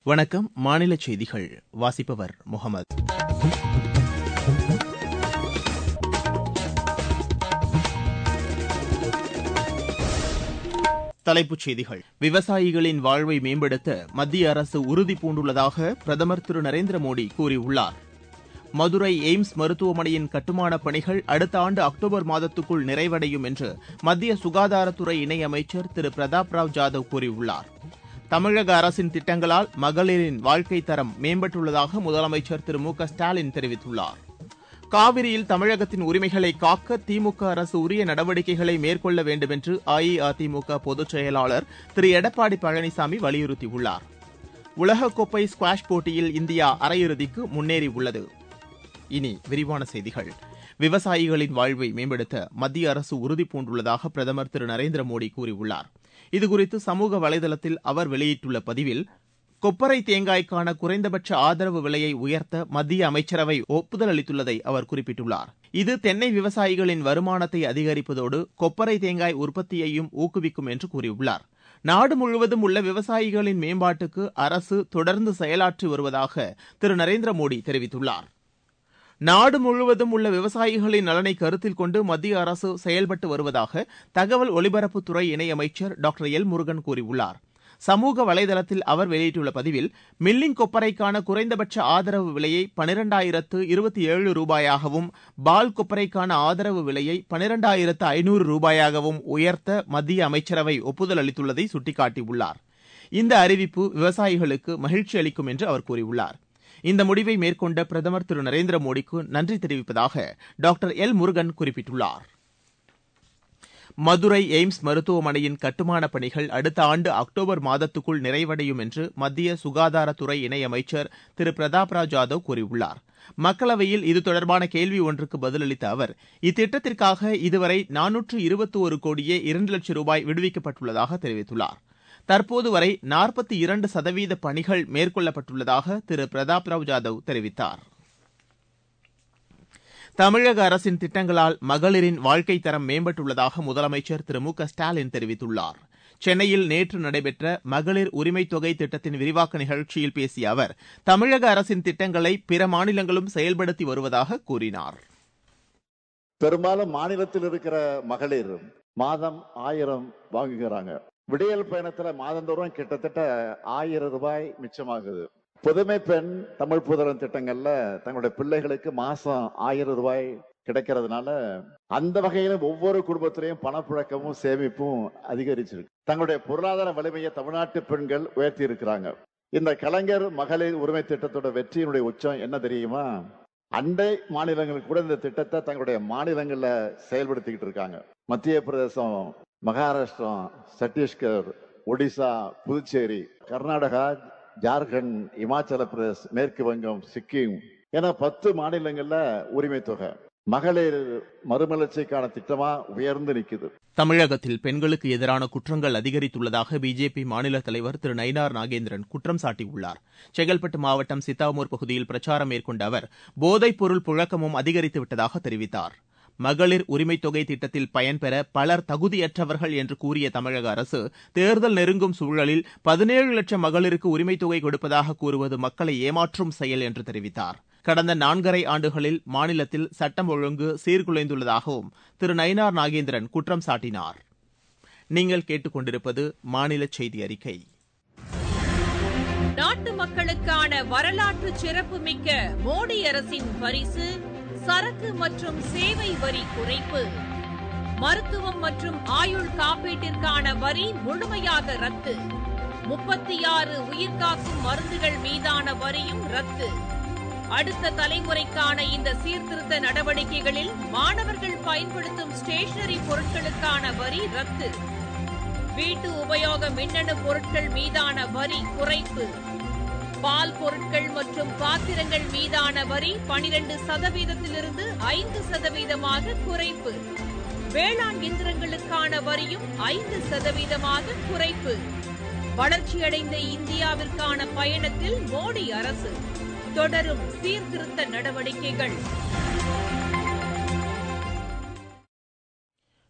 வணக்கம் மாநில செய்திகள் வாசிப்பவர் முகமது தலைப்புச் செய்திகள் விவசாயிகளின் வாழ்வை மேம்படுத்த மத்திய அரசு உறுதி பூண்டுள்ளதாக பிரதமர் திரு நரேந்திர மோடி கூறியுள்ளார் மதுரை எய்ம்ஸ் மருத்துவமனையின் கட்டுமானப் பணிகள் அடுத்த ஆண்டு அக்டோபர் மாதத்துக்குள் நிறைவடையும் என்று மத்திய சுகாதாரத்துறை இணையமைச்சர் திரு பிரதாப் ராவ் ஜாதவ் கூறியுள்ளார் தமிழக அரசின் திட்டங்களால் மகளிரின் வாழ்க்கைத் தரம் மேம்பட்டுள்ளதாக முதலமைச்சர் திரு மு க ஸ்டாலின் தெரிவித்துள்ளார் காவிரியில் தமிழகத்தின் உரிமைகளை காக்க திமுக அரசு உரிய நடவடிக்கைகளை மேற்கொள்ள வேண்டும் என்று அஇஅதிமுக பொதுச் செயலாளர் திரு எடப்பாடி பழனிசாமி வலியுறுத்தியுள்ளார் உலகக்கோப்பை ஸ்குவாஷ் போட்டியில் இந்தியா அரையிறுதிக்கு முன்னேறியுள்ளது இனி விரிவான செய்திகள் விவசாயிகளின் வாழ்வை மேம்படுத்த மத்திய அரசு உறுதிபூண்டுள்ளதாக பிரதமர் திரு நரேந்திர மோடி கூறியுள்ளார் இதுகுறித்து சமூக வலைதளத்தில் அவர் வெளியிட்டுள்ள பதிவில் கொப்பரை தேங்காய்க்கான குறைந்தபட்ச ஆதரவு விலையை உயர்த்த மத்திய அமைச்சரவை ஒப்புதல் அளித்துள்ளதை அவர் குறிப்பிட்டுள்ளார் இது தென்னை விவசாயிகளின் வருமானத்தை அதிகரிப்பதோடு கொப்பரை தேங்காய் உற்பத்தியையும் ஊக்குவிக்கும் என்று கூறியுள்ளார் நாடு முழுவதும் உள்ள விவசாயிகளின் மேம்பாட்டுக்கு அரசு தொடர்ந்து செயலாற்றி வருவதாக திரு நரேந்திர மோடி தெரிவித்துள்ளார் நாடு முழுவதும் உள்ள விவசாயிகளின் நலனை கருத்தில் கொண்டு மத்திய அரசு செயல்பட்டு வருவதாக தகவல் ஒலிபரப்புத்துறை இணையமைச்சர் டாக்டர் எல் முருகன் கூறியுள்ளார் சமூக வலைதளத்தில் அவர் வெளியிட்டுள்ள பதிவில் மில்லிங் கொப்பரைக்கான குறைந்தபட்ச ஆதரவு விலையை பனிரெண்டாயிரத்து இருபத்தி ஏழு ரூபாயாகவும் பால் கொப்பரைக்கான ஆதரவு விலையை பனிரெண்டாயிரத்து ஐநூறு ரூபாயாகவும் உயர்த்த மத்திய அமைச்சரவை ஒப்புதல் அளித்துள்ளதை சுட்டிக்காட்டியுள்ளார் இந்த அறிவிப்பு விவசாயிகளுக்கு மகிழ்ச்சி அளிக்கும் என்று அவர் கூறியுள்ளார் இந்த முடிவை மேற்கொண்ட பிரதமர் திரு நரேந்திர மோடிக்கு நன்றி தெரிவிப்பதாக டாக்டர் எல் முருகன் குறிப்பிட்டுள்ளார் மதுரை எய்ம்ஸ் மருத்துவமனையின் கட்டுமானப் பணிகள் அடுத்த ஆண்டு அக்டோபர் மாதத்துக்குள் நிறைவடையும் என்று மத்திய சுகாதாரத்துறை இணையமைச்சர் திரு பிரதாப் ராவ் ஜாதவ் கூறியுள்ளார் மக்களவையில் இது தொடர்பான கேள்வி ஒன்றுக்கு பதிலளித்த அவர் இத்திட்டத்திற்காக இதுவரை நானூற்று இருபத்தி ஒரு கோடியே இரண்டு லட்சம் ரூபாய் விடுவிக்கப்பட்டுள்ளதாக தெரிவித்துள்ளார் தற்போது வரை நாற்பத்தி இரண்டு சதவீத பணிகள் மேற்கொள்ளப்பட்டுள்ளதாக திரு பிரதாப் ராவ் ஜாதவ் தெரிவித்தார் தமிழக அரசின் திட்டங்களால் மகளிரின் வாழ்க்கைத் தரம் மேம்பட்டுள்ளதாக முதலமைச்சர் திரு மு க ஸ்டாலின் தெரிவித்துள்ளார் சென்னையில் நேற்று நடைபெற்ற மகளிர் உரிமைத் தொகை திட்டத்தின் விரிவாக்க நிகழ்ச்சியில் பேசிய அவர் தமிழக அரசின் திட்டங்களை பிற மாநிலங்களும் செயல்படுத்தி வருவதாக கூறினார் பெரும்பாலும் மாநிலத்தில் இருக்கிற மகளிர் மாதம் ஆயிரம் வாங்குகிறாங்க விடியல் பயணத்துல மாதந்தோறும் கிட்டத்தட்ட ஆயிரம் ரூபாய் மிச்சமாகுது புதுமை பெண் தமிழ் புதரன் திட்டங்கள்ல தங்களுடைய பிள்ளைகளுக்கு மாசம் ஆயிரம் ரூபாய் கிடைக்கிறதுனால அந்த வகையில ஒவ்வொரு குடும்பத்திலையும் பணப்புழக்கமும் சேமிப்பும் அதிகரிச்சிருக்கு தங்களுடைய பொருளாதார வலிமையை தமிழ்நாட்டு பெண்கள் உயர்த்தி இருக்கிறாங்க இந்த கலைஞர் மகளிர் உரிமை திட்டத்தோட வெற்றியினுடைய உச்சம் என்ன தெரியுமா அண்டை மாநிலங்கள் கூட இந்த திட்டத்தை தங்களுடைய மாநிலங்கள்ல செயல்படுத்திக்கிட்டு இருக்காங்க மத்திய பிரதேசம் மகாராஷ்டிரம் சத்தீஸ்கர் ஒடிசா புதுச்சேரி கர்நாடகா ஜார்க்கண்ட் இமாச்சல பிரதேஷ் மேற்கு வங்கம் சிக்கிம் என பத்து மாநிலங்கள்ல உரிமை தொகை மகளிர் மறுமலர்ச்சிக்கான திட்டமா உயர்ந்து நிக்குது தமிழகத்தில் பெண்களுக்கு எதிரான குற்றங்கள் அதிகரித்துள்ளதாக பிஜேபி மாநில தலைவர் திரு நயினார் நாகேந்திரன் குற்றம் சாட்டியுள்ளார் செங்கல்பட்டு மாவட்டம் சித்தாமூர் பகுதியில் பிரச்சாரம் மேற்கொண்ட அவர் போதைப் பொருள் புழக்கமும் அதிகரித்து விட்டதாக தெரிவித்தார் மகளிர் உரிமைத் தொகை திட்டத்தில் பயன்பெற பலர் தகுதியற்றவர்கள் என்று கூறிய தமிழக அரசு தேர்தல் நெருங்கும் சூழலில் பதினேழு லட்சம் மகளிருக்கு உரிமைத் தொகை கொடுப்பதாக கூறுவது மக்களை ஏமாற்றும் செயல் என்று தெரிவித்தார் கடந்த நான்கரை ஆண்டுகளில் மாநிலத்தில் சட்டம் ஒழுங்கு சீர்குலைந்துள்ளதாகவும் திரு நயினார் நாகேந்திரன் குற்றம் சாட்டினார் நீங்கள் கேட்டுக்கொண்டிருப்பது மாநில செய்தி அறிக்கை நாட்டு மக்களுக்கான வரலாற்று சிறப்புமிக்க மோடி அரசின் பரிசு சரக்கு மற்றும் சேவை வரி குறைப்பு மருத்துவம் மற்றும் ஆயுள் காப்பீட்டிற்கான வரி முழுமையாக ரத்து முப்பத்தி ஆறு உயிர்காக்கும் மருந்துகள் மீதான வரியும் ரத்து அடுத்த தலைமுறைக்கான இந்த சீர்திருத்த நடவடிக்கைகளில் மாணவர்கள் பயன்படுத்தும் ஸ்டேஷனரி பொருட்களுக்கான வரி ரத்து வீட்டு உபயோக மின்னணு பொருட்கள் மீதான வரி குறைப்பு பால் பொருட்கள் மற்றும் பாத்திரங்கள் மீதான வரி பனிரெண்டு சதவீதத்திலிருந்து ஐந்து சதவீதமாக குறைப்பு வேளாண் இயந்திரங்களுக்கான வரியும் ஐந்து சதவீதமாக குறைப்பு வளர்ச்சியடைந்த இந்தியாவிற்கான பயணத்தில் மோடி அரசு தொடரும் சீர்திருத்த நடவடிக்கைகள்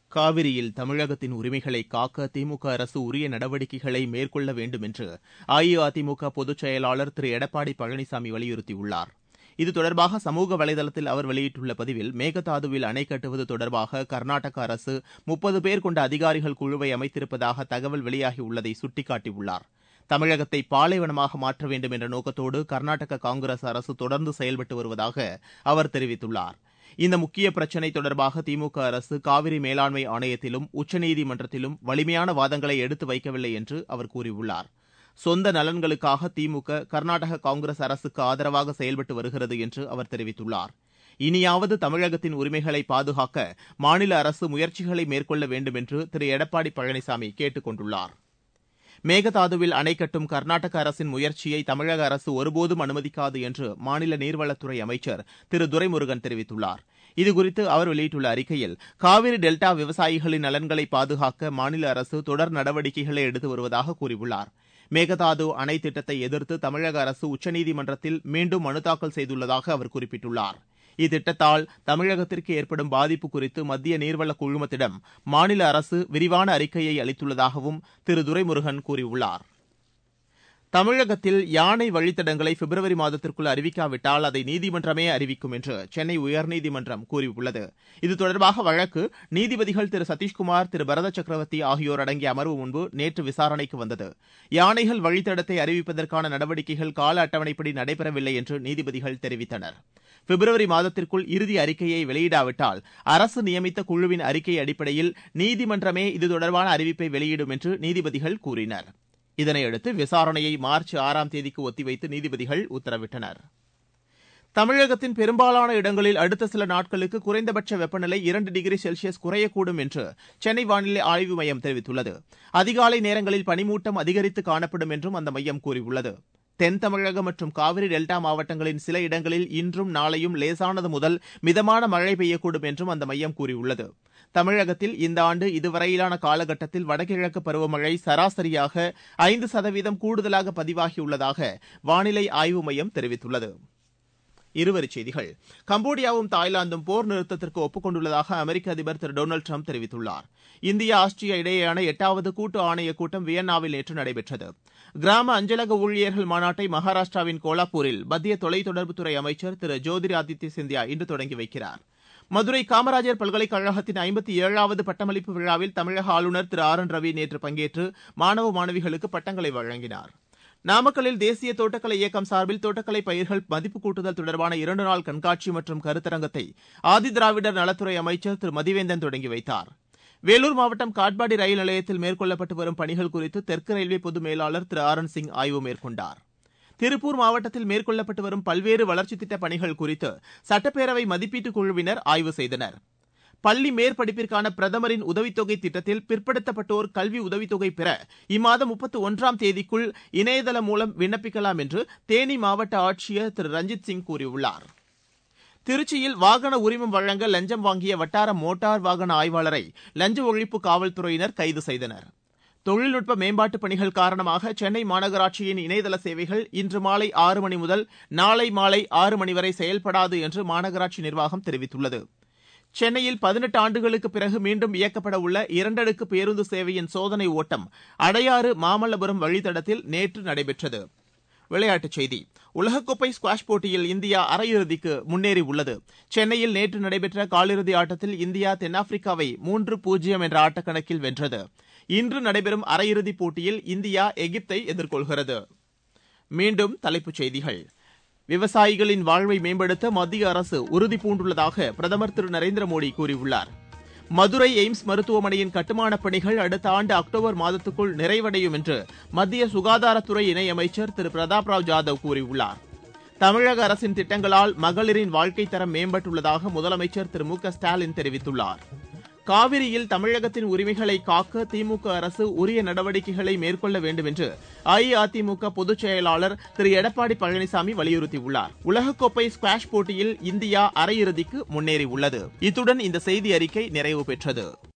காவிரியில் தமிழகத்தின் உரிமைகளை காக்க திமுக அரசு உரிய நடவடிக்கைகளை மேற்கொள்ள வேண்டும் என்று அஇஅதிமுக பொதுச் செயலாளர் திரு எடப்பாடி பழனிசாமி வலியுறுத்தியுள்ளார் இது தொடர்பாக சமூக வலைதளத்தில் அவர் வெளியிட்டுள்ள பதிவில் மேகதாதுவில் அணை கட்டுவது தொடர்பாக கர்நாடக அரசு முப்பது பேர் கொண்ட அதிகாரிகள் குழுவை அமைத்திருப்பதாக தகவல் வெளியாகியுள்ளதை சுட்டிக்காட்டியுள்ளார் தமிழகத்தை பாலைவனமாக மாற்ற வேண்டும் என்ற நோக்கத்தோடு கர்நாடக காங்கிரஸ் அரசு தொடர்ந்து செயல்பட்டு வருவதாக அவர் தெரிவித்துள்ளார் இந்த முக்கிய பிரச்சினை தொடர்பாக திமுக அரசு காவிரி மேலாண்மை ஆணையத்திலும் உச்சநீதிமன்றத்திலும் வலிமையான வாதங்களை எடுத்து வைக்கவில்லை என்று அவர் கூறியுள்ளார் சொந்த நலன்களுக்காக திமுக கர்நாடக காங்கிரஸ் அரசுக்கு ஆதரவாக செயல்பட்டு வருகிறது என்று அவர் தெரிவித்துள்ளார் இனியாவது தமிழகத்தின் உரிமைகளை பாதுகாக்க மாநில அரசு முயற்சிகளை மேற்கொள்ள வேண்டும் என்று திரு எடப்பாடி பழனிசாமி கேட்டுக் கொண்டுள்ளார் மேகதாதுவில் அணை கட்டும் கர்நாடக அரசின் முயற்சியை தமிழக அரசு ஒருபோதும் அனுமதிக்காது என்று மாநில நீர்வளத்துறை அமைச்சர் திரு துரைமுருகன் தெரிவித்துள்ளார் இதுகுறித்து அவர் வெளியிட்டுள்ள அறிக்கையில் காவிரி டெல்டா விவசாயிகளின் நலன்களை பாதுகாக்க மாநில அரசு தொடர் நடவடிக்கைகளை எடுத்து வருவதாக கூறியுள்ளார் மேகதாது அணை திட்டத்தை எதிர்த்து தமிழக அரசு உச்சநீதிமன்றத்தில் மீண்டும் மனு தாக்கல் செய்துள்ளதாக அவர் குறிப்பிட்டுள்ளார் இத்திட்டத்தால் தமிழகத்திற்கு ஏற்படும் பாதிப்பு குறித்து மத்திய நீர்வள குழுமத்திடம் மாநில அரசு விரிவான அறிக்கையை அளித்துள்ளதாகவும் திரு துரைமுருகன் கூறியுள்ளார் தமிழகத்தில் யானை வழித்தடங்களை பிப்ரவரி மாதத்திற்குள் அறிவிக்காவிட்டால் அதை நீதிமன்றமே அறிவிக்கும் என்று சென்னை உயர்நீதிமன்றம் கூறியுள்ளது இது தொடர்பாக வழக்கு நீதிபதிகள் திரு சதீஷ்குமார் திரு பரத சக்கரவர்த்தி ஆகியோர் அடங்கிய அமர்வு முன்பு நேற்று விசாரணைக்கு வந்தது யானைகள் வழித்தடத்தை அறிவிப்பதற்கான நடவடிக்கைகள் கால அட்டவணைப்படி நடைபெறவில்லை என்று நீதிபதிகள் தெரிவித்தனர் பிப்ரவரி மாதத்திற்குள் இறுதி அறிக்கையை வெளியிடாவிட்டால் அரசு நியமித்த குழுவின் அறிக்கை அடிப்படையில் நீதிமன்றமே இது தொடர்பான அறிவிப்பை வெளியிடும் என்று நீதிபதிகள் கூறினர் இதனையடுத்து விசாரணையை மார்ச் ஆறாம் தேதிக்கு ஒத்திவைத்து நீதிபதிகள் உத்தரவிட்டனர் தமிழகத்தின் பெரும்பாலான இடங்களில் அடுத்த சில நாட்களுக்கு குறைந்தபட்ச வெப்பநிலை இரண்டு டிகிரி செல்சியஸ் குறையக்கூடும் என்று சென்னை வானிலை ஆய்வு மையம் தெரிவித்துள்ளது அதிகாலை நேரங்களில் பனிமூட்டம் அதிகரித்து காணப்படும் என்றும் அந்த மையம் கூறியுள்ளது தென் தமிழகம் மற்றும் காவிரி டெல்டா மாவட்டங்களின் சில இடங்களில் இன்றும் நாளையும் லேசானது முதல் மிதமான மழை பெய்யக்கூடும் என்றும் அந்த மையம் கூறியுள்ளது தமிழகத்தில் இந்த ஆண்டு இதுவரையிலான காலகட்டத்தில் வடகிழக்கு பருவமழை சராசரியாக ஐந்து சதவீதம் கூடுதலாக பதிவாகியுள்ளதாக வானிலை ஆய்வு மையம் தெரிவித்துள்ளது இருவரிச் செய்திகள் கம்போடியாவும் தாய்லாந்தும் போர் நிறுத்தத்திற்கு ஒப்புக் கொண்டுள்ளதாக அமெரிக்க அதிபர் திரு டொனால்டு ட்ரம்ப் தெரிவித்துள்ளார் இந்தியா ஆஸ்திரியா இடையேயான எட்டாவது கூட்டு ஆணையக் கூட்டம் வியன்னாவில் நேற்று நடைபெற்றது கிராம அஞ்சலக ஊழியர்கள் மாநாட்டை மகாராஷ்டிராவின் கோலாப்பூரில் மத்திய தொலைத்தொடர்புத்துறை அமைச்சர் திரு ஜோதிராதித்ய சிந்தியா இன்று தொடங்கி வைக்கிறார் மதுரை காமராஜர் பல்கலைக்கழகத்தின் ஐம்பத்தி ஏழாவது பட்டமளிப்பு விழாவில் தமிழக ஆளுநர் திரு ஆர் என் ரவி நேற்று பங்கேற்று மாணவ மாணவிகளுக்கு பட்டங்களை வழங்கினார் நாமக்கல்லில் தேசிய தோட்டக்கலை இயக்கம் சார்பில் தோட்டக்கலை பயிர்கள் மதிப்பு கூட்டுதல் தொடர்பான இரண்டு நாள் கண்காட்சி மற்றும் கருத்தரங்கத்தை ஆதிதிராவிடர் நலத்துறை அமைச்சர் திரு மதிவேந்தன் தொடங்கி வைத்தார் வேலூர் மாவட்டம் காட்பாடி ரயில் நிலையத்தில் மேற்கொள்ளப்பட்டு வரும் பணிகள் குறித்து தெற்கு ரயில்வே பொது மேலாளர் திரு ஆர் என் சிங் ஆய்வு மேற்கொண்டார் திருப்பூர் மாவட்டத்தில் மேற்கொள்ளப்பட்டு வரும் பல்வேறு வளர்ச்சித் திட்டப் பணிகள் குறித்து சட்டப்பேரவை மதிப்பீட்டுக் குழுவினர் ஆய்வு செய்தனர் பள்ளி மேற்படிப்பிற்கான பிரதமரின் உதவித்தொகை திட்டத்தில் பிற்படுத்தப்பட்டோர் கல்வி உதவித்தொகை பெற இம்மாதம் முப்பத்தி ஒன்றாம் தேதிக்குள் இணையதளம் மூலம் விண்ணப்பிக்கலாம் என்று தேனி மாவட்ட ஆட்சியர் திரு ரஞ்சித் சிங் கூறியுள்ளார் திருச்சியில் வாகன உரிமம் வழங்க லஞ்சம் வாங்கிய வட்டார மோட்டார் வாகன ஆய்வாளரை லஞ்ச ஒழிப்பு காவல்துறையினர் கைது செய்தனர் தொழில்நுட்ப மேம்பாட்டுப் பணிகள் காரணமாக சென்னை மாநகராட்சியின் இணையதள சேவைகள் இன்று மாலை ஆறு மணி முதல் நாளை மாலை ஆறு மணி வரை செயல்படாது என்று மாநகராட்சி நிர்வாகம் தெரிவித்துள்ளது சென்னையில் பதினெட்டு ஆண்டுகளுக்கு பிறகு மீண்டும் இயக்கப்பட உள்ள இரண்டடுக்கு பேருந்து சேவையின் சோதனை ஓட்டம் அடையாறு மாமல்லபுரம் வழித்தடத்தில் நேற்று நடைபெற்றது விளையாட்டுச் செய்தி உலகக்கோப்பை ஸ்குவாஷ் போட்டியில் இந்தியா அரையிறுதிக்கு முன்னேறியுள்ளது சென்னையில் நேற்று நடைபெற்ற காலிறுதி ஆட்டத்தில் இந்தியா தென்னாப்பிரிக்காவை மூன்று பூஜ்ஜியம் என்ற ஆட்டக்கணக்கில் வென்றது இன்று நடைபெறும் அரையிறுதிப் போட்டியில் இந்தியா எகிப்தை எதிர்கொள்கிறது மீண்டும் தலைப்புச் செய்திகள் விவசாயிகளின் வாழ்வை மேம்படுத்த மத்திய அரசு உறுதி பூண்டுள்ளதாக பிரதமர் திரு நரேந்திர மோடி கூறியுள்ளார் மதுரை எய்ம்ஸ் மருத்துவமனையின் கட்டுமானப் பணிகள் அடுத்த ஆண்டு அக்டோபர் மாதத்துக்குள் நிறைவடையும் என்று மத்திய சுகாதாரத்துறை இணையமைச்சர் திரு பிரதாப் ராவ் ஜாதவ் கூறியுள்ளார் தமிழக அரசின் திட்டங்களால் மகளிரின் வாழ்க்கை தரம் மேம்பட்டுள்ளதாக முதலமைச்சர் திரு மு க ஸ்டாலின் தெரிவித்துள்ளார் காவிரியில் தமிழகத்தின் உரிமைகளை காக்க திமுக அரசு உரிய நடவடிக்கைகளை மேற்கொள்ள வேண்டும் என்று அஇஅதிமுக பொதுச் செயலாளர் திரு எடப்பாடி பழனிசாமி வலியுறுத்தியுள்ளார் உலகக்கோப்பை ஸ்குவாஷ் போட்டியில் இந்தியா அரையிறுதிக்கு முன்னேறியுள்ளது இத்துடன் இந்த செய்தி அறிக்கை நிறைவு பெற்றது